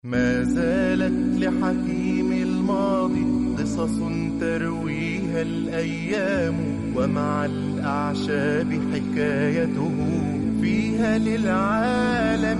ما زالت لحكيم الماضي قصص ترويها الأيام ومع الأعشاب حكايته فيها للعالم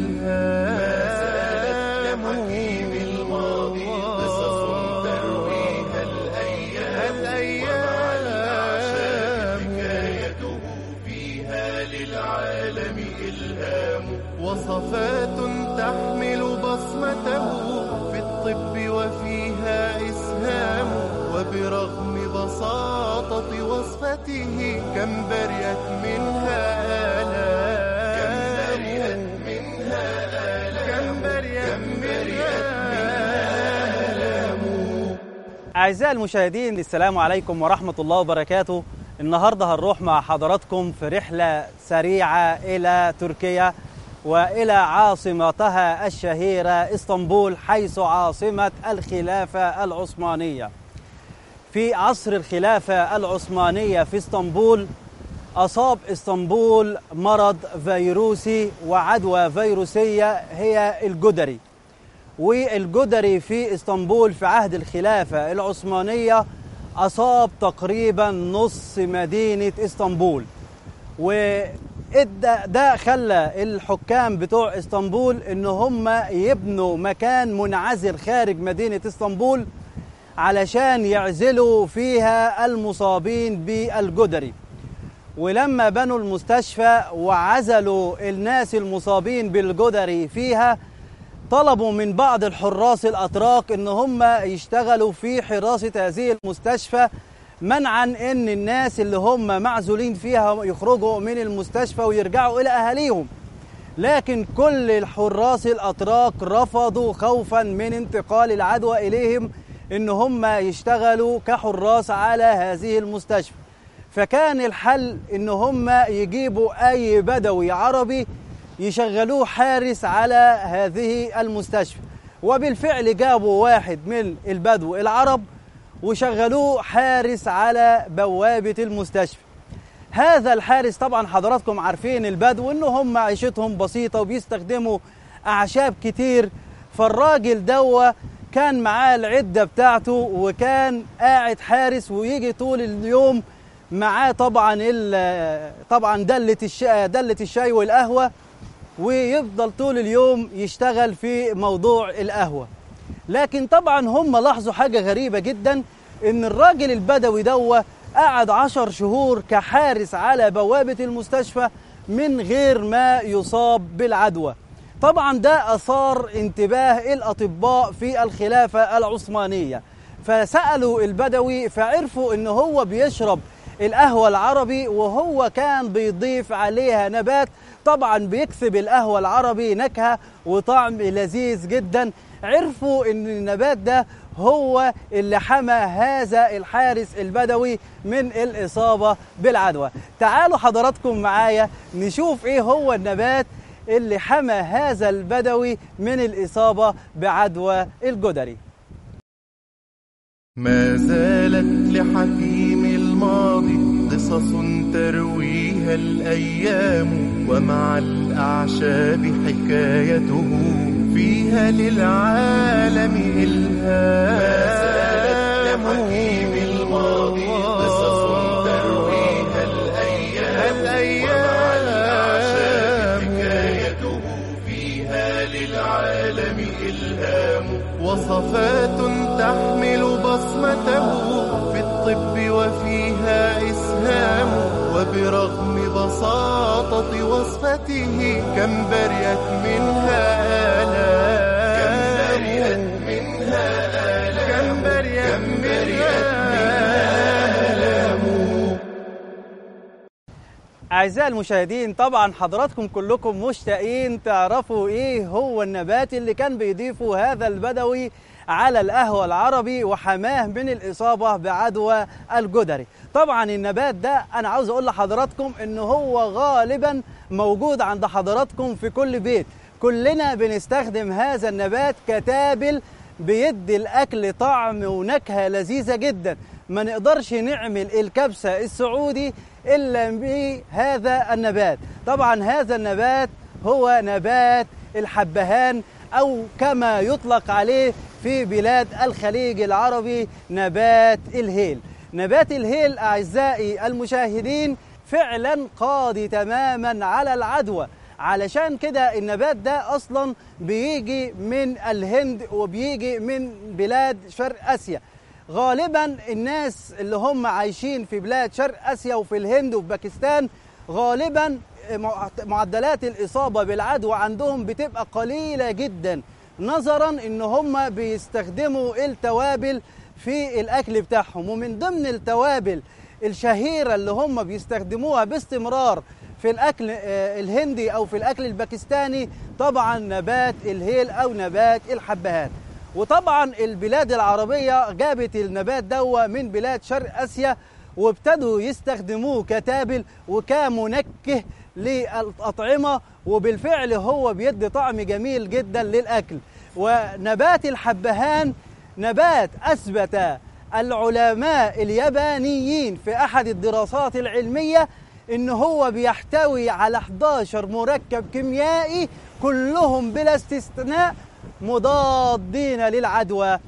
إلهام ما زالت لحكيم الماضي قصص ترويها الأيام ومع الأعشاب حكايته فيها للعالم إلهام وصفات تحمل بصمته في الطب وفيها إسهام وبرغم بساطة وصفته كم بريت منها آلام كم بريت منها آلام كم بريت منها آلام أعزائي المشاهدين السلام عليكم ورحمة الله وبركاته النهاردة هنروح مع حضراتكم في رحلة سريعة إلى تركيا وإلى عاصمتها الشهيرة اسطنبول حيث عاصمة الخلافة العثمانية في عصر الخلافة العثمانية في اسطنبول أصاب اسطنبول مرض فيروسي وعدوى فيروسية هي الجدري والجدري في اسطنبول في عهد الخلافة العثمانية أصاب تقريبا نص مدينة اسطنبول وده ده خلى الحكام بتوع اسطنبول ان هم يبنوا مكان منعزل خارج مدينة اسطنبول علشان يعزلوا فيها المصابين بالجدري ولما بنوا المستشفى وعزلوا الناس المصابين بالجدري فيها طلبوا من بعض الحراس الاتراك ان هم يشتغلوا في حراسه هذه المستشفى منعا ان الناس اللي هم معزولين فيها يخرجوا من المستشفى ويرجعوا الى اهاليهم لكن كل الحراس الاتراك رفضوا خوفا من انتقال العدوى اليهم ان هم يشتغلوا كحراس على هذه المستشفى فكان الحل ان هم يجيبوا اي بدوي عربي يشغلوه حارس على هذه المستشفى وبالفعل جابوا واحد من البدو العرب وشغلوه حارس على بوابة المستشفى هذا الحارس طبعا حضراتكم عارفين البدو ان هم عيشتهم بسيطة وبيستخدموا أعشاب كتير فالراجل دوا كان معاه العدة بتاعته وكان قاعد حارس ويجي طول اليوم معاه طبعا طبعا دلة الشاي دلة الشاي والقهوة ويفضل طول اليوم يشتغل في موضوع القهوة لكن طبعا هم لاحظوا حاجة غريبة جدا ان الراجل البدوي دوا قعد عشر شهور كحارس على بوابة المستشفى من غير ما يصاب بالعدوى طبعا ده أثار انتباه الأطباء في الخلافة العثمانية فسألوا البدوي فعرفوا ان هو بيشرب القهوة العربي وهو كان بيضيف عليها نبات طبعا بيكسب القهوة العربي نكهة وطعم لذيذ جدا عرفوا ان النبات ده هو اللي حمى هذا الحارس البدوي من الإصابة بالعدوى تعالوا حضراتكم معايا نشوف ايه هو النبات اللي حمى هذا البدوي من الإصابة بعدوى الجدري ما زالت لحكيم الماضي قصص ترويها الأيام ومع الأعشاب حكايته فيها للعالم إلهام ما زالت لحكيم الماضي قصص ترويها الأيام ومع الأعشاب حكايته فيها للعالم إلهام وصفات تحمل بصمته في الطب وفيها إسهام وبرغم بساطة وصفته كم بريت منها آلام كم بريت منها آلام كم بريت منها آلام أعزائي المشاهدين طبعا حضراتكم كلكم مشتاقين تعرفوا إيه هو النبات اللي كان بيضيفه هذا البدوي على القهوة العربي وحماه من الإصابة بعدوى الجدري طبعا النبات ده أنا عاوز أقول لحضراتكم إن هو غالبا موجود عند حضراتكم في كل بيت كلنا بنستخدم هذا النبات كتابل بيدي الأكل طعم ونكهة لذيذة جدا ما نقدرش نعمل الكبسة السعودي إلا بهذا النبات طبعا هذا النبات هو نبات الحبهان أو كما يطلق عليه في بلاد الخليج العربي نبات الهيل نبات الهيل أعزائي المشاهدين فعلا قاضي تماما على العدوى علشان كده النبات ده اصلا بيجي من الهند وبيجي من بلاد شرق اسيا غالبا الناس اللي هم عايشين في بلاد شرق اسيا وفي الهند وفي باكستان غالبا معدلات الاصابه بالعدوى عندهم بتبقى قليله جدا نظرا ان هم بيستخدموا التوابل في الاكل بتاعهم ومن ضمن التوابل الشهيره اللي هم بيستخدموها باستمرار في الاكل الهندي او في الاكل الباكستاني طبعا نبات الهيل او نبات الحبهان وطبعا البلاد العربيه جابت النبات دوا من بلاد شرق اسيا وابتدوا يستخدموه كتابل وكمنكه للاطعمه وبالفعل هو بيدي طعم جميل جدا للاكل ونبات الحبهان نبات اثبت العلماء اليابانيين في احد الدراسات العلميه ان هو بيحتوي على 11 مركب كيميائي كلهم بلا استثناء مضادين للعدوى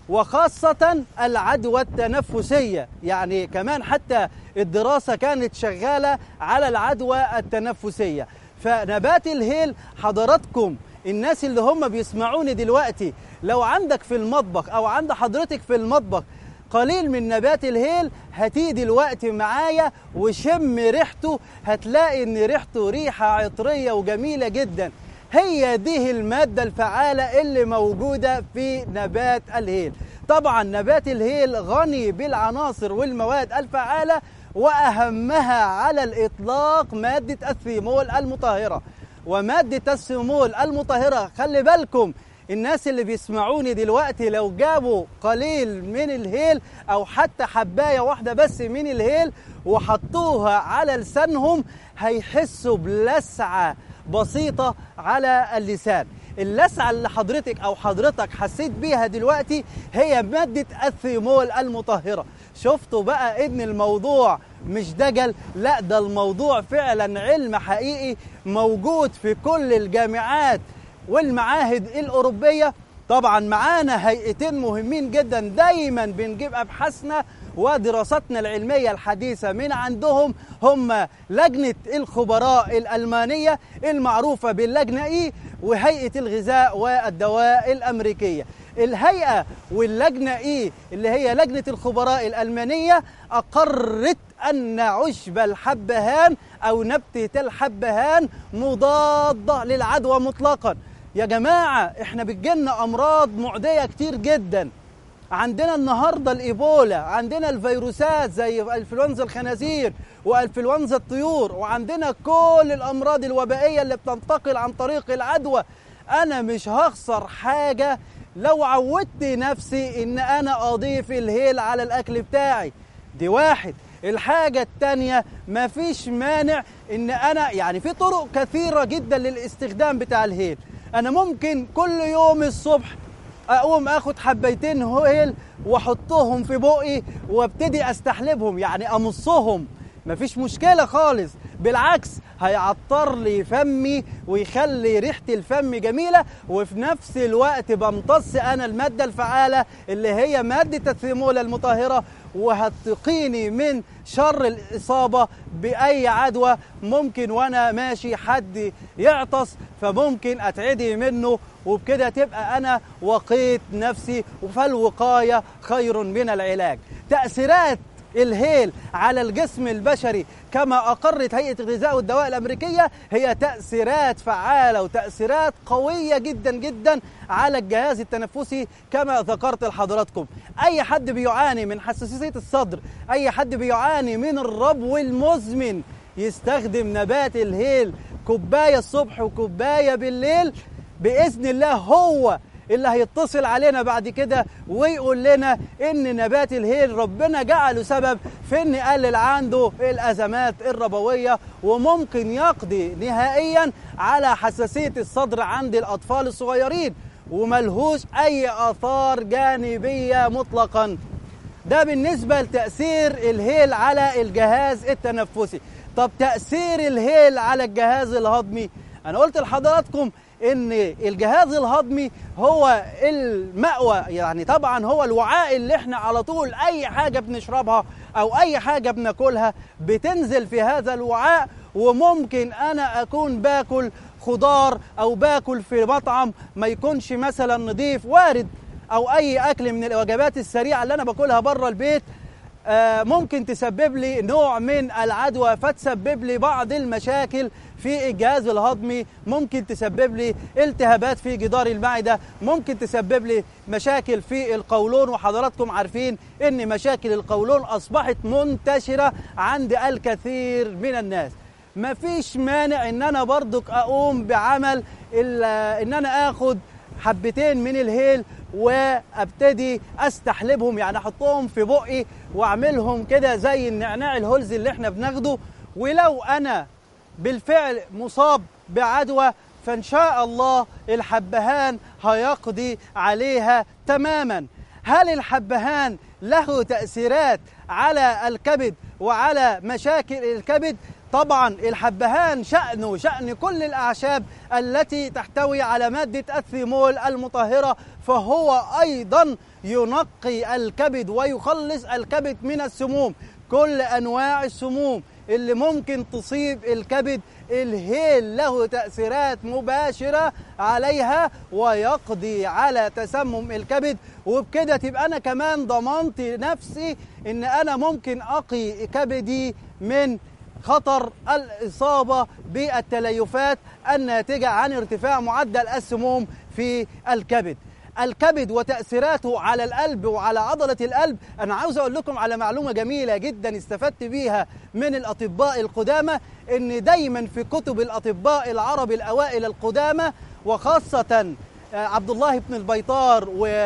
وخاصة العدوى التنفسية يعني كمان حتى الدراسة كانت شغالة على العدوى التنفسية فنبات الهيل حضراتكم الناس اللي هم بيسمعوني دلوقتي لو عندك في المطبخ او عند حضرتك في المطبخ قليل من نبات الهيل هاتيه دلوقتي معايا وشم ريحته هتلاقي ان ريحته ريحه عطريه وجميله جدا هي دي الماده الفعاله اللي موجوده في نبات الهيل طبعا نبات الهيل غني بالعناصر والمواد الفعاله واهمها على الاطلاق ماده الثيمول المطهره وماده الثيمول المطهره خلي بالكم الناس اللي بيسمعوني دلوقتي لو جابوا قليل من الهيل او حتى حبايه واحده بس من الهيل وحطوها على لسانهم هيحسوا بلسعه بسيطه على اللسان اللسعه اللي حضرتك او حضرتك حسيت بيها دلوقتي هي ماده الثيمول المطهره شفتوا بقى ان الموضوع مش دجل لا ده الموضوع فعلا علم حقيقي موجود في كل الجامعات والمعاهد الأوروبية طبعا معانا هيئتين مهمين جدا دايما بنجيب أبحاثنا ودراستنا العلمية الحديثة من عندهم هم لجنة الخبراء الألمانية المعروفة باللجنة إي وهيئة الغذاء والدواء الأمريكية الهيئة واللجنة إي اللي هي لجنة الخبراء الألمانية أقرت أن عشب الحبهان أو نبتة الحبهان مضادة للعدوى مطلقاً يا جماعة احنا بتجيلنا أمراض معدية كتير جدا عندنا النهاردة الإيبولا عندنا الفيروسات زي انفلونزا الخنازير وانفلونزا الطيور وعندنا كل الأمراض الوبائية اللي بتنتقل عن طريق العدوى أنا مش هخسر حاجة لو عودت نفسي إن أنا أضيف الهيل على الأكل بتاعي دي واحد الحاجة التانية مفيش مانع إن أنا يعني في طرق كثيرة جدا للاستخدام بتاع الهيل انا ممكن كل يوم الصبح اقوم اخد حبيتين هيل واحطهم في بقي وابتدي استحلبهم يعني امصهم مفيش مشكلة خالص بالعكس هيعطر لي فمي ويخلي ريحة الفم جميلة وفي نفس الوقت بمتص أنا المادة الفعالة اللي هي مادة الثيمول المطهرة وهتقيني من شر الإصابة بأي عدوى ممكن وأنا ماشي حد يعطس فممكن أتعدي منه وبكده تبقى أنا وقيت نفسي فالوقاية خير من العلاج تأثيرات الهيل على الجسم البشري كما أقرت هيئة الغذاء والدواء الأمريكية هي تأثيرات فعالة وتأثيرات قوية جدا جدا على الجهاز التنفسي كما ذكرت لحضراتكم أي حد بيعاني من حساسية الصدر أي حد بيعاني من الربو المزمن يستخدم نبات الهيل كوباية الصبح وكوباية بالليل بإذن الله هو اللي هيتصل علينا بعد كده ويقول لنا ان نبات الهيل ربنا جعله سبب في ان يقلل عنده الازمات الربويه وممكن يقضي نهائيا على حساسيه الصدر عند الاطفال الصغيرين وملهوش اي اثار جانبيه مطلقا ده بالنسبه لتاثير الهيل على الجهاز التنفسي طب تاثير الهيل على الجهاز الهضمي انا قلت لحضراتكم ان الجهاز الهضمي هو المأوى يعني طبعا هو الوعاء اللي احنا على طول اي حاجه بنشربها او اي حاجه بناكلها بتنزل في هذا الوعاء وممكن انا اكون باكل خضار او باكل في مطعم ما يكونش مثلا نضيف وارد او اي اكل من الوجبات السريعه اللي انا باكلها بره البيت آه، ممكن تسبب لي نوع من العدوى فتسبب لي بعض المشاكل في الجهاز الهضمي ممكن تسبب لي التهابات في جدار المعدة ممكن تسبب لي مشاكل في القولون وحضراتكم عارفين ان مشاكل القولون اصبحت منتشرة عند الكثير من الناس مفيش مانع ان انا برضك اقوم بعمل ال- ان انا اخد حبتين من الهيل وابتدي استحلبهم يعني احطهم في بقي واعملهم كده زي النعناع الهلز اللي احنا بناخده ولو انا بالفعل مصاب بعدوى فان شاء الله الحبهان هيقضي عليها تماما هل الحبهان له تاثيرات على الكبد وعلى مشاكل الكبد طبعا الحبهان شأنه شأن كل الأعشاب التي تحتوي على مادة الثيمول المطهرة فهو أيضا ينقي الكبد ويخلص الكبد من السموم كل أنواع السموم اللي ممكن تصيب الكبد الهيل له تأثيرات مباشرة عليها ويقضي على تسمم الكبد وبكده تبقى أنا كمان ضمنت نفسي إن أنا ممكن أقي كبدي من خطر الإصابة بالتليفات الناتجة عن ارتفاع معدل السموم في الكبد الكبد وتأثيراته على القلب وعلى عضلة القلب أنا عاوز أقول لكم على معلومة جميلة جدا استفدت بيها من الأطباء القدامى إن دايما في كتب الأطباء العرب الأوائل القدامى وخاصة آه، عبد الله بن البيطار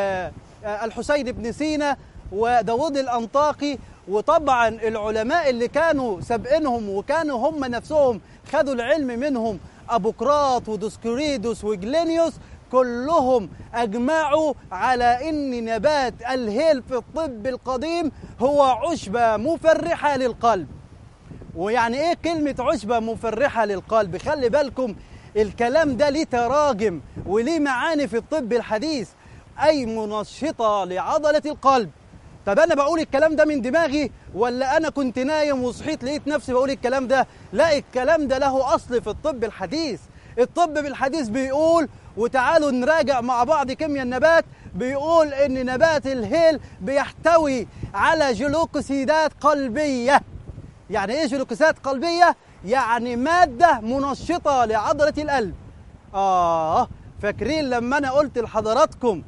والحسين بن سينا وداود الأنطاقي وطبعا العلماء اللي كانوا سابقينهم وكانوا هم نفسهم خدوا العلم منهم أبوقراط ودوسكوريدوس وجلينيوس كلهم أجمعوا على أن نبات الهيل في الطب القديم هو عشبة مفرحة للقلب ويعني ايه كلمة عشبة مفرحة للقلب خلي بالكم الكلام ده ليه تراجم وليه معاني في الطب الحديث أي منشطة لعضلة القلب طب أنا بقول الكلام ده من دماغي ولا أنا كنت نايم وصحيت لقيت نفسي بقول الكلام ده لا الكلام ده له أصل في الطب الحديث الطب بالحديث بيقول وتعالوا نراجع مع بعض كيمياء النبات بيقول ان نبات الهيل بيحتوي على جلوكوسيدات قلبيه يعني ايه جلوكوسات قلبيه يعني ماده منشطه لعضله القلب اه فاكرين لما انا قلت لحضراتكم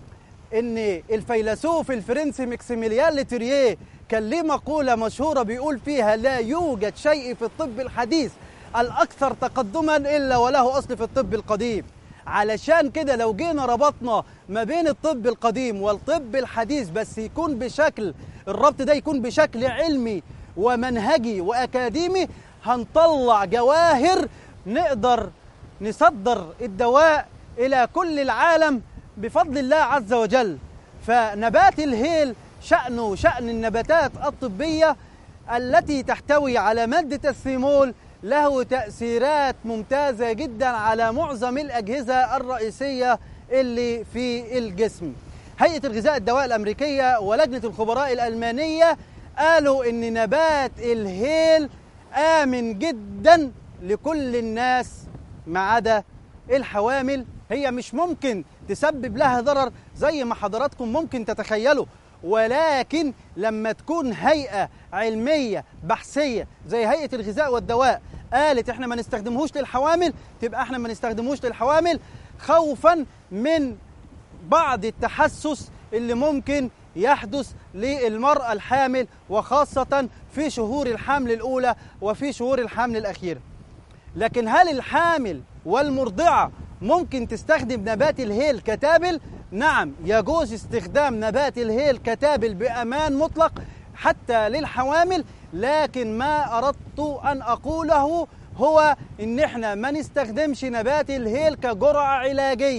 ان الفيلسوف الفرنسي مكسيميليان لترييه كان ليه مقولة مشهورة بيقول فيها لا يوجد شيء في الطب الحديث الأكثر تقدما إلا وله أصل في الطب القديم علشان كده لو جينا ربطنا ما بين الطب القديم والطب الحديث بس يكون بشكل الربط ده يكون بشكل علمي ومنهجي وأكاديمي هنطلع جواهر نقدر نصدر الدواء إلى كل العالم بفضل الله عز وجل فنبات الهيل شأنه شأن النباتات الطبية التي تحتوي على مادة الثيمول له تأثيرات ممتازة جدا على معظم الأجهزة الرئيسية اللي في الجسم هيئة الغذاء الدواء الأمريكية ولجنة الخبراء الألمانية قالوا إن نبات الهيل آمن جدا لكل الناس ما عدا الحوامل هي مش ممكن تسبب لها ضرر زي ما حضراتكم ممكن تتخيلوا ولكن لما تكون هيئة علمية بحثية زي هيئة الغذاء والدواء قالت احنا ما نستخدمهوش للحوامل تبقى احنا ما نستخدمهوش للحوامل خوفا من بعض التحسس اللي ممكن يحدث للمرأة الحامل وخاصة في شهور الحمل الأولى وفي شهور الحمل الأخيرة لكن هل الحامل والمرضعة ممكن تستخدم نبات الهيل كتابل؟ نعم يجوز استخدام نبات الهيل كتابل بأمان مطلق حتى للحوامل لكن ما أردت أن أقوله هو إن إحنا ما نستخدمش نبات الهيل كجرعة علاجية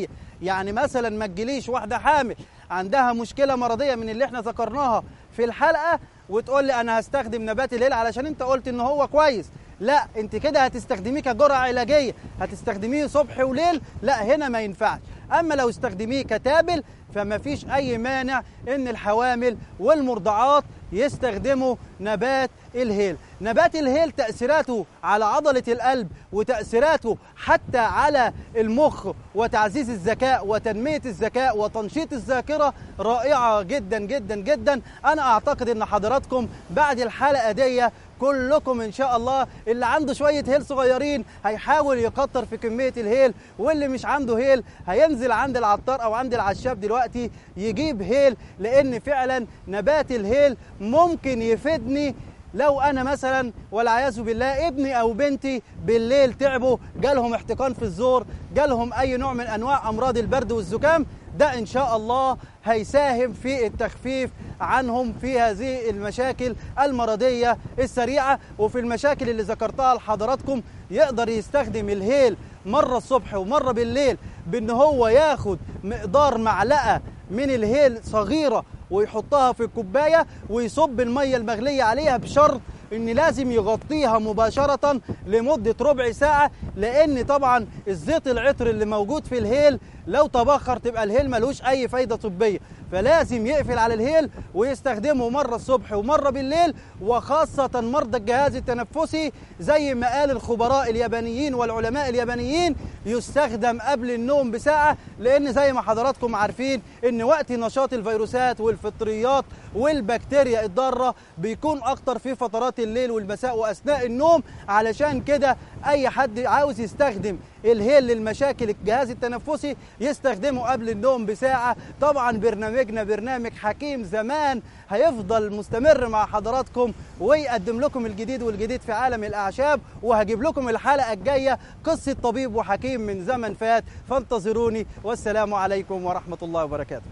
يعني مثلا ما تجيليش واحده حامل عندها مشكله مرضيه من اللي احنا ذكرناها في الحلقه وتقول لي انا هستخدم نبات الهيل علشان انت قلت ان هو كويس لا انت كده هتستخدميه كجرعه علاجيه هتستخدميه صبح وليل لا هنا ما ينفعش اما لو استخدميه كتابل فما فيش اي مانع ان الحوامل والمرضعات يستخدموا نبات الهيل نبات الهيل تأثيراته على عضلة القلب وتأثيراته حتى على المخ وتعزيز الذكاء وتنمية الذكاء وتنشيط الذاكرة رائعة جدا جدا جدا أنا أعتقد أن حضراتكم بعد الحلقة دي كلكم ان شاء الله اللي عنده شويه هيل صغيرين هيحاول يكتر في كميه الهيل واللي مش عنده هيل هينزل عند العطار او عند العشاب دلوقتي يجيب هيل لان فعلا نبات الهيل ممكن يفيدني لو انا مثلا والعياذ بالله ابني او بنتي بالليل تعبوا جالهم احتقان في الزور جالهم اي نوع من انواع امراض البرد والزكام ده ان شاء الله هيساهم في التخفيف عنهم في هذه المشاكل المرضيه السريعه وفي المشاكل اللي ذكرتها لحضراتكم يقدر يستخدم الهيل مره الصبح ومره بالليل بان هو ياخد مقدار معلقه من الهيل صغيره ويحطها في الكوبايه ويصب الميه المغليه عليها بشرط ان لازم يغطيها مباشره لمده ربع ساعه لان طبعا الزيت العطر اللي موجود في الهيل لو تبخر تبقى الهيل ملوش اي فايده طبيه فلازم يقفل على الهيل ويستخدمه مره الصبح ومره بالليل وخاصه مرضى الجهاز التنفسي زي ما قال الخبراء اليابانيين والعلماء اليابانيين يستخدم قبل النوم بساعه لان زي ما حضراتكم عارفين ان وقت نشاط الفيروسات والفطريات والبكتيريا الضاره بيكون اكتر في فترات الليل والمساء واثناء النوم علشان كده اي حد عاوز يستخدم الهيل للمشاكل الجهاز التنفسي يستخدمه قبل النوم بساعه طبعا برنامجنا برنامج حكيم زمان هيفضل مستمر مع حضراتكم ويقدم لكم الجديد والجديد في عالم الاعشاب وهجيب لكم الحلقه الجايه قصه طبيب وحكيم من زمن فات فانتظروني والسلام عليكم ورحمه الله وبركاته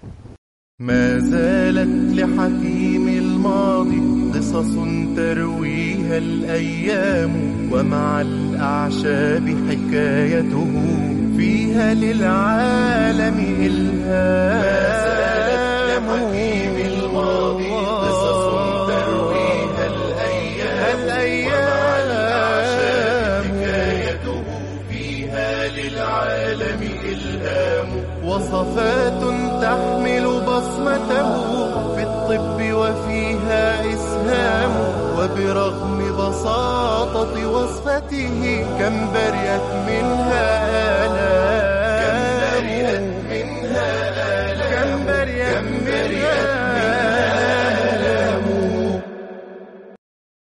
ما زالت لحكيم الماضي قصص ترويها الأيام ومع الأعشاب حكايته فيها للعالم إلهام ما زالت لحكيم الماضي قصص ترويها الأيام, ومع الأعشاب حكايته فيها للعالم إلهام وصفات تحمل بصمته في الطب وفيها إسهام وبرغم بساطة وصفته كم بريت منها آلام